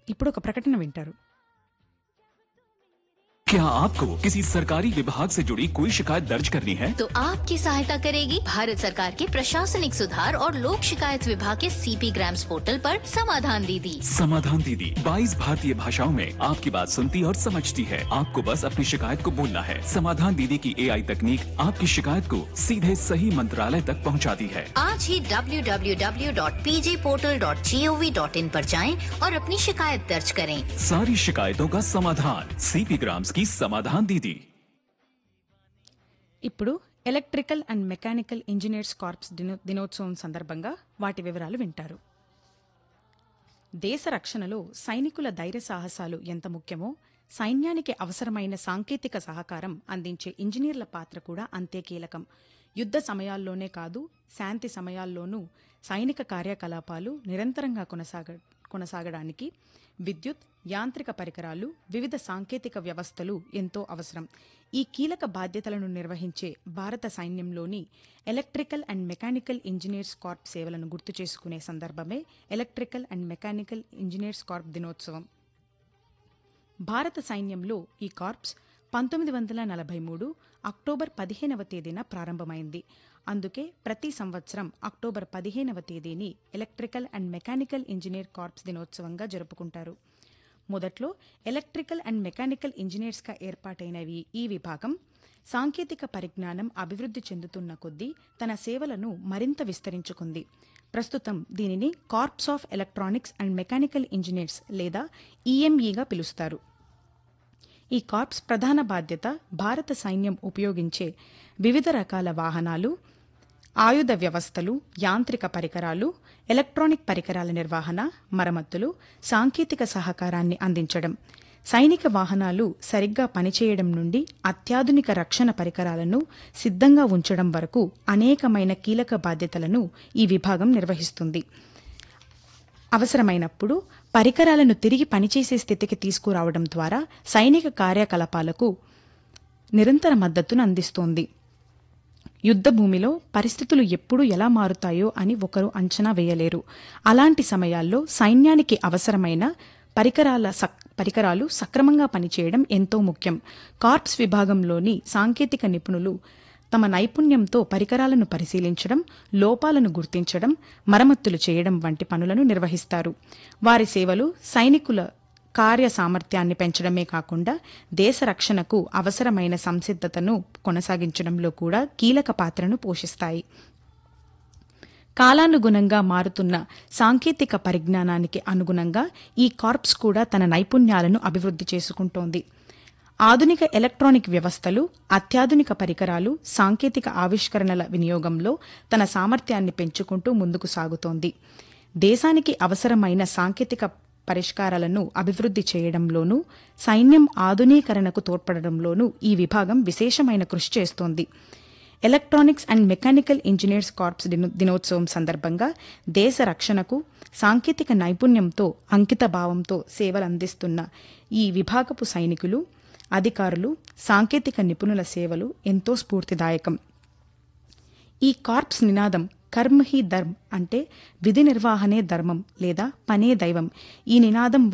ఇప్పుడు ఒక ప్రకటన వింటారు क्या आपको किसी सरकारी विभाग से जुड़ी कोई शिकायत दर्ज करनी है तो आपकी सहायता करेगी भारत सरकार के प्रशासनिक सुधार और लोक शिकायत विभाग के सीपी ग्राम्स पोर्टल पर समाधान दीदी समाधान दीदी 22 भारतीय भाषाओं में आपकी बात सुनती और समझती है आपको बस अपनी शिकायत को बोलना है समाधान दीदी की एआई तकनीक आपकी शिकायत को सीधे सही मंत्रालय तक पहुंचाती है आज ही www.pjportal.gov.in पर जाएं और अपनी शिकायत दर्ज करें सारी शिकायतों का समाधान सीपी ग्राम्स की समाधान दीदी ఇప్పుడు electrical and mechanical engineers corps దినో దినోత్సవం సందర్భంగా వాటి వివరాలు వింటారు దేశ రక్షణలో సైనికుల ధైర్య సాహసాలు ఎంత ముఖ్యమో సైన్యానికి అవసరమైన సాంకేతిక సహకారం అందించే ఇంజనీర్ల పాత్ర కూడా అంతే కీలకం యుద్ధ సమయాల్లోనే కాదు శాంతి సమయాల్లోనూ సైనిక కార్యకలాపాలు నిరంతరంగా కొనసాగ కొనసాగడానికి విద్యుత్ యాంత్రిక పరికరాలు వివిధ సాంకేతిక వ్యవస్థలు ఎంతో అవసరం ఈ కీలక బాధ్యతలను నిర్వహించే భారత సైన్యంలోని electrical and mechanical engineers corps సేవలను గుర్తు చేసుకునే సందర్భమే electrical and mechanical engineers corps దినోత్సవం భారత సైన్యంలో ఈ కార్ప్స్ పంతొమ్మిది వందల నలభై మూడు అక్టోబర్ పదిహేనవ తేదీన ప్రారంభమైంది అందుకే ప్రతి సంవత్సరం అక్టోబర్ పదిహేనవ తేదీని electrical and mechanical engineer corps దినోత్సవంగా జరుపుకుంటారు మొదట్లో ఎలక్ట్రికల్ అండ్ మెకానికల్ ఇంజనీర్స్గా ఏర్పాటైనవి ఈ విభాగం సాంకేతిక పరిజ్ఞానం అభివృద్ధి చెందుతున్న కొద్దీ తన సేవలను మరింత విస్తరించుకుంది ప్రస్తుతం దీనిని corps of electronics and mechanical engineers లేదా ఈఎంఈగా పిలుస్తారు ఈ కార్ప్స్ ప్రధాన బాధ్యత భారత సైన్యం ఉపయోగించే వివిధ రకాల వాహనాలు ఆయుధ వ్యవస్థలు యాంత్రిక పరికరాలు ఎలక్ట్రానిక్ పరికరాల నిర్వహణ మరమ్మతులు సాంకేతిక సహకారాన్ని అందించడం సైనిక వాహనాలు సరిగ్గా పనిచేయడం నుండి అత్యాధునిక రక్షణ పరికరాలను సిద్ధంగా ఉంచడం వరకు అనేకమైన కీలక బాధ్యతలను ఈ విభాగం నిర్వహిస్తుంది అవసరమైనప్పుడు పరికరాలను తిరిగి పనిచేసే స్థితికి తీసుకురావడం ద్వారా సైనిక కార్యకలాపాలకు నిరంతర మద్దతును అందిస్తోంది యుద్ధ భూమిలో పరిస్థితులు ఎప్పుడు ఎలా మారుతాయో అని ఒకరు అంచనా వేయలేరు అలాంటి సమయాల్లో సైన్యానికి అవసరమైన పరికరాల సక్ పరికరాలు సక్రమంగా పనిచేయడం ఎంతో ముఖ్యం కార్ప్స్ విభాగంలోని సాంకేతిక నిపుణులు తమ నైపుణ్యంతో పరికరాలను పరిశీలించడం లోపాలను గుర్తించడం మరమ్మతులు చేయడం వంటి పనులను నిర్వహిస్తారు వారి సేవలు సైనికుల కార్య సామర్థ్యాన్ని పెంచడమే కాకుండా దేశ రక్షణకు అవసరమైన సంసిద్ధతను కొనసాగించడంలో కూడా కీలక పాత్రను పోషిస్తాయి కాలానుగుణంగా మారుతున్న సాంకేతిక పరిజ్ఞానానికి అనుగుణంగా ఈ కార్ప్స్ కూడా తన నైపుణ్యాలను అభివృద్ధి చేసుకుంటోంది ఆధునిక ఎలక్ట్రానిక్ వ్యవస్థలు అత్యాధునిక పరికరాలు సాంకేతిక ఆవిష్కరణల వినియోగంలో తన సామర్థ్యాన్ని పెంచుకుంటూ ముందుకు సాగుతోంది దేశానికి అవసరమైన సాంకేతిక పరిష్కారాలను అభివృద్ధి చేయడంలోనూ సైన్యం ఆధునీకరణకు తోడ్పడడంలోనూ ఈ విభాగం విశేషమైన కృషి చేస్తోంది electronics and mechanical engineers corps దినో- దినోత్సవం సందర్భంగా దేశ రక్షణకు సాంకేతిక నైపుణ్యంతో అంకిత భావంతో సేవలందిస్తున్న ఈ విభాగపు సైనికులు అధికారులు సాంకేతిక నిపుణుల సేవలు ఎంతో స్ఫూర్తిదాయకం ఈ కార్ప్స్ నినాదం కర్మ హీ ధర్మ్ అంటే విధి నిర్వహణే ధర్మం లేదా పనే దైవం ఈ నినాదం